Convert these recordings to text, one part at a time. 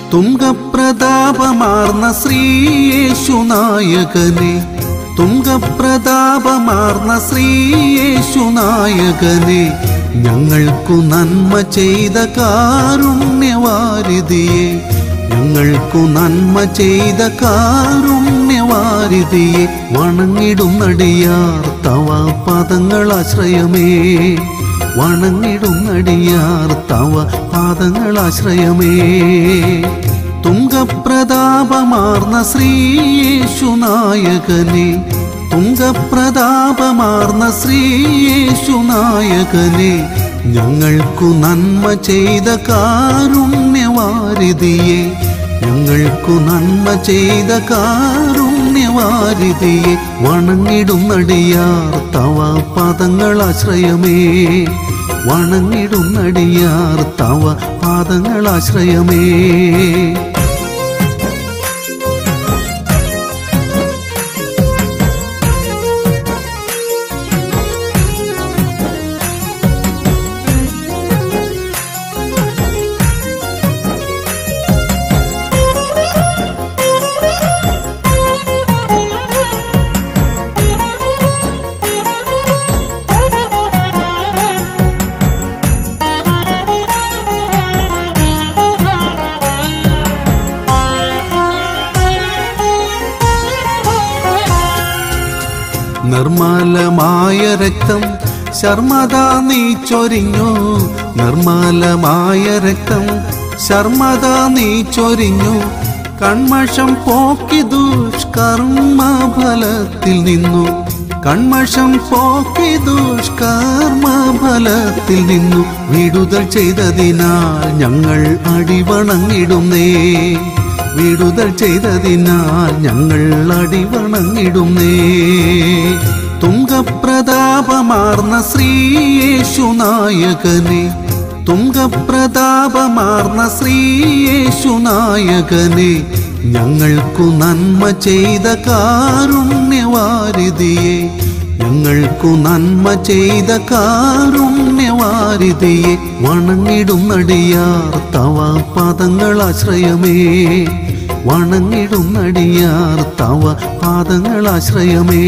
തുംഗപ്രതാപമാർന്ന ശ്രീയേശുനായകനെ തുംഗപ്രതാപമാർന്ന ശ്രീയേശുനായകനെ ഞങ്ങൾക്കു നന്മ ചെയ്ത കാരുണ്യവാരിധിയെ ഞങ്ങൾക്കു നന്മ ചെയ്ത കാരുണ്യവാരിധിയെ വണങ്ങിടുന്നടിയാർ തവ പദങ്ങളാശ്രയമേ വണങ്ങിടുന്നടിയാർ തവ പാദങ്ങളാശ്രയമേ തുംഗപ്രതാപമാർന്ന ശ്രീയേശുനായകനെ തുംഗപ്രതാപമാർന്ന ശ്രീയേശുനായകനെ ഞങ്ങൾക്കു നന്മ ചെയ്ത കാരുണ്യവാരിധിയെ ഞങ്ങൾക്കു നന്മ ചെയ്ത കാരുണ്യവാരിധിയെ വണങ്ങിടുന്നടിയാർ തവ പദങ്ങളാശ്രയമേ വണങ്ങിടുന്നടിയാർ തവ പാദങ്ങളാശ്രയമേ നിർമ്മലമായ രക്തം ശർമ്മത നീ ചൊരിഞ്ഞു നിർമ്മലമായ രക്തം ശർമ്മത നീ ചൊരിഞ്ഞു കൺമഷം പോക്കി ദുഷ്കർമ്മ ഫലത്തിൽ നിന്നു കൺമഷം പോക്കി ദുഷ്കർമ്മ ഫലത്തിൽ നിന്നു വിടുതൽ ചെയ്തതിനാൽ ഞങ്ങൾ അടിവണങ്ങിടുന്നേ വിടുതൽ ചെയ്തതിനാൽ ഞങ്ങൾ അടിവണങ്ങിടുന്നേ തുംഗപ്രതാപമാർന്ന ശ്രീയേശുനായകനെ തുംഗപ്രതാപമാർന്ന ശ്രീയേശുനായകനെ ഞങ്ങൾക്കു നന്മ ചെയ്ത കാരുണ്യവാരിധിയെ ഞങ്ങൾക്കു നന്മ ചെയ്ത കാരുണ്യവാരിധിയെ വണങ്ങിടുന്നടിയാർ തവ പദങ്ങളാശ്രയമേ വണങ്ങിടുന്നടിയാർ തവ പാദങ്ങളാശ്രയമേ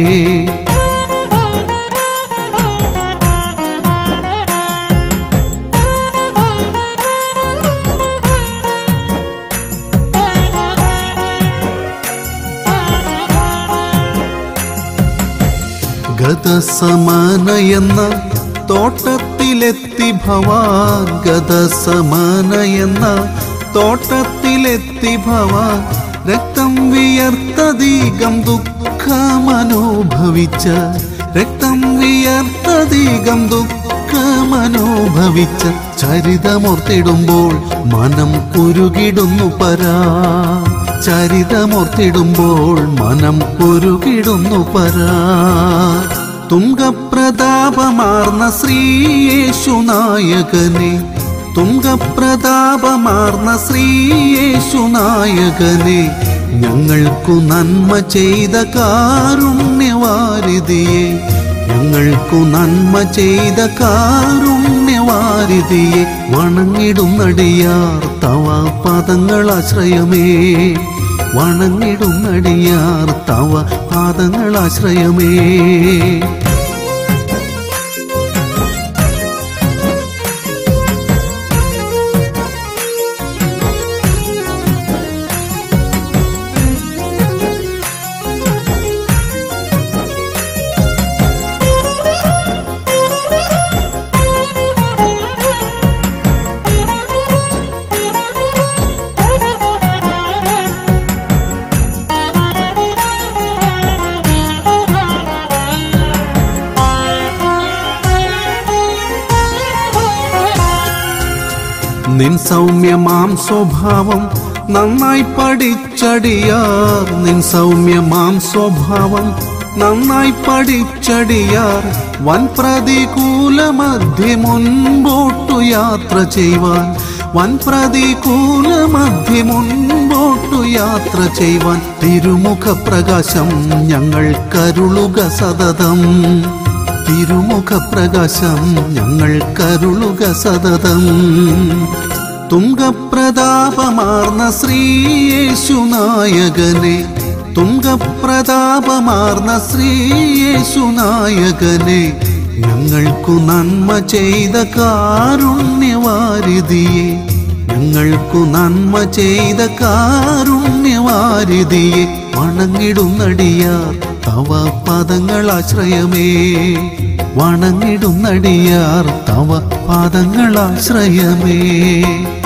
ഗതസമാന എന്ന തോട്ടത്തിലെത്തി ഭവാൻ ഗതസമാന എന്ന തോട്ടത്തിലെത്തി ഭവാൻ രക്തം വിയർത്തധികം ദുഃഖമനുഭവിച്ച രക്തം വിയർത്തധികം ദുഃഖമനുഭവിച്ച ചരിതമോർത്തിടുമ്പോൾ മനം കുരുകിടുന്നു പരാ ചരിതമോർത്തിടുമ്പോൾ മനം കുരുകിടുന്നു പരാ തുംഗപ്രതാപമാർന്ന ശ്രീയേശുനായകനെ തുംഗപ്രതാപമാർന്ന ശ്രീയേശുനായകനെ ഞങ്ങൾക്കു നന്മ ചെയ്ത കാരുണ്യവാരിധിയെ ഞങ്ങൾക്കു നന്മ ചെയ്ത കാരുണ്യവാരിധിയെ വണങ്ങിടുന്നടിയാർ തവ പദങ്ങളാശ്രയമേ വണങ്ങിടുന്നടിയാർ തവ പാദങ്ങളാശ്രയമേ നിൻ സൗമ്യമാം സ്വഭാവം നന്നായി പഠിച്ചടിയാർ നിൻ സൗമ്യമാം സ്വഭാവം നന്നായി പഠിച്ചടിയാർ വൻ പ്രതികൂല മധ്യ മുൻപോട്ടു യാത്ര ചെയ്യുവാൻ വൻ പ്രതികൂല മധ്യ മുൻപോട്ടു യാത്ര ചെയ്യുവാൻ തിരുമുഖ പ്രകാശം ഞങ്ങൾ കരുളുക സതതം തിരുമുഖ പ്രകാശം ഞങ്ങൾ കരുളുക സതതം തുങ്കപ്രതാപമാർന്ന ശ്രീയേശുനായകനെ തുങ്കപ്രതാപമാർന്ന ശ്രീയേശുനായകനെ ഞങ്ങൾക്കു നന്മ ചെയ്ത കാരുണ്യവാരിധിയെ ഞങ്ങൾക്കു നന്മ ചെയ്ത കാരുണ്യവാരിധിയെ വണങ്ങിടുന്നടിയാർ തവ പദങ്ങളാശ്രയമേ വണങ്ങിടുന്നടിയാർ തവ പാദങ്ങളാശ്രയമേ